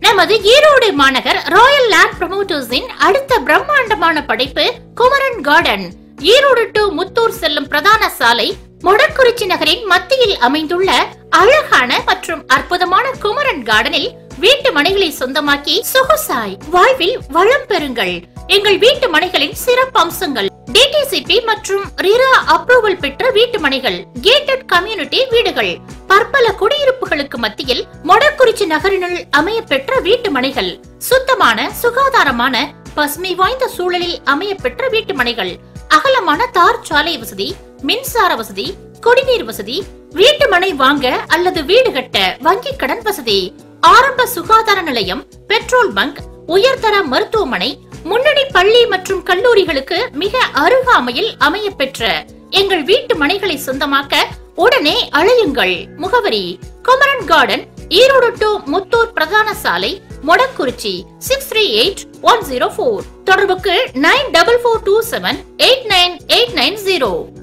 நமது ஈரோடு மாநகர் Royal land ப்ரமோட்டர்ஸின் அடுத்த பிரம்மாண்டமான படைப்பு குமரன் கார்டன் ஈரோடு டு முத்தூர் செல்லும் பிரதான சாலை மொடக்குறிச்சி நகரின் மத்தியில் அமைந்துள்ள அழகான மற்றும் அற்புதமான குமரன் கார்டனில் வீட்டு மனைகளை சொந்தமாக்கி சொகுசாய் வாழ்வில் வளம் பெறுங்கள் எங்கள் வீட்டு மனைகளின் சிறப்பு அம்சங்கள் டிடிசிபி மற்றும் ரிரா அப்ரூவல் பெற்ற வீட்டு மனைகள் கேட்டட் கம்யூனிட்டி வீடுகள் பற்பல குடியிருப்புகளுக்கு மத்தியில் மொடக்குறிச்சி நகரினுள் அமைய பெற்ற வீட்டு மனைகள் சுத்தமான சுகாதாரமான பசுமை வாய்ந்த சூழலில் அமைய பெற்ற வீட்டு மனைகள் அகலமான தார் சாலை வசதி மின்சார வசதி குடிநீர் வசதி வீட்டு மனை வாங்க அல்லது வீடு கட்ட வங்கி கடன் வசதி ஆரம்ப சுகாதார நிலையம் பெட்ரோல் பங்க் உயர்தர மருத்துவமனை முன்னணி பள்ளி மற்றும் கல்லூரிகளுக்கு மிக அருகாமையில் அமைய பெற்ற எங்கள் வீட்டு மனைகளை சொந்தமாக்க உடனே அழையுங்கள் முகவரி குமரன் கார்டன் ஈரோடு டு முத்தூர் பிரதான சாலை Modakurichi six three eight one zero four தொடர்புக்கு nine double four two seven eight nine eight nine zero